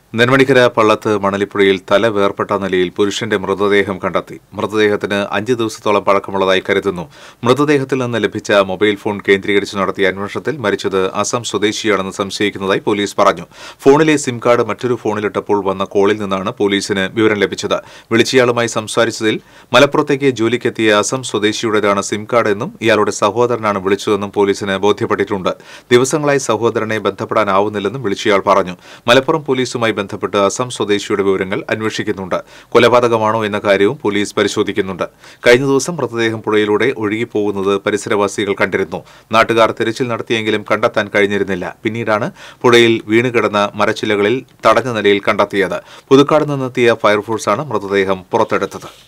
നെന്മണിക്കര പള്ളത്ത് മണലിപ്പുഴയിൽ തല വേർപെട്ട നിലയിൽ പുരുഷന്റെ മൃതദേഹം കണ്ടെത്തി മൃതദേഹത്തിന് അഞ്ച് ദിവസത്തോളം പഴക്കമുള്ളതായി കരുതുന്നു മൃതദേഹത്തിൽ നിന്ന് ലഭിച്ച മൊബൈൽ ഫോൺ കേന്ദ്രീകരിച്ച് നടത്തിയ അന്വേഷണത്തിൽ മരിച്ചത് അസം സ്വദേശിയാണെന്ന് സംശയിക്കുന്നതായി പോലീസ് പറഞ്ഞു ഫോണിലെ സിം കാർഡ് മറ്റൊരു ഫോണിലിട്ടപ്പോൾ വന്ന കോളിൽ നിന്നാണ് പോലീസിന് വിവരം ലഭിച്ചത് വിളിച്ചയാളുമായി സംസാരിച്ചതിൽ മലപ്പുറത്തേക്ക് ജോലിക്കെത്തിയ അസം സ്വദേശിയുടേതാണ് സിം കാർഡ് എന്നും ഇയാളുടെ സഹോദരനാണ് വിളിച്ചതെന്നും പോലീസിന് ബോധ്യപ്പെട്ടിട്ടുണ്ട് ദിവസങ്ങളായി സഹോദരനെ ബന്ധപ്പെടാനാവുന്നില്ലെന്നും വിളിച്ചയാൾ പറഞ്ഞു മലപ്പുറം പോലീസുമായി ബന്ധപ്പെട്ട് അസം സ്വദേശിയുടെ വിവരങ്ങൾ അന്വേഷിക്കുന്നുണ്ട് കൊലപാതകമാണോ എന്ന കാര്യവും പോലീസ് പരിശോധിക്കുന്നുണ്ട് കഴിഞ്ഞ ദിവസം മൃതദേഹം പുഴയിലൂടെ ഒഴുകിപ്പോകുന്നത് പരിസരവാസികൾ കണ്ടിരുന്നു നാട്ടുകാർ തിരച്ചിൽ നടത്തിയെങ്കിലും കണ്ടെത്താൻ കഴിഞ്ഞിരുന്നില്ല പിന്നീടാണ് പുഴയിൽ വീണുകിടന്ന മരച്ചില്ലകളിൽ തടഞ്ഞ നിലയിൽ കണ്ടെത്തിയത് പുതുക്കാട് നിന്നെത്തിയ ഫയർഫോഴ്സാണ് മൃതദേഹം പുറത്തെടുത്തത്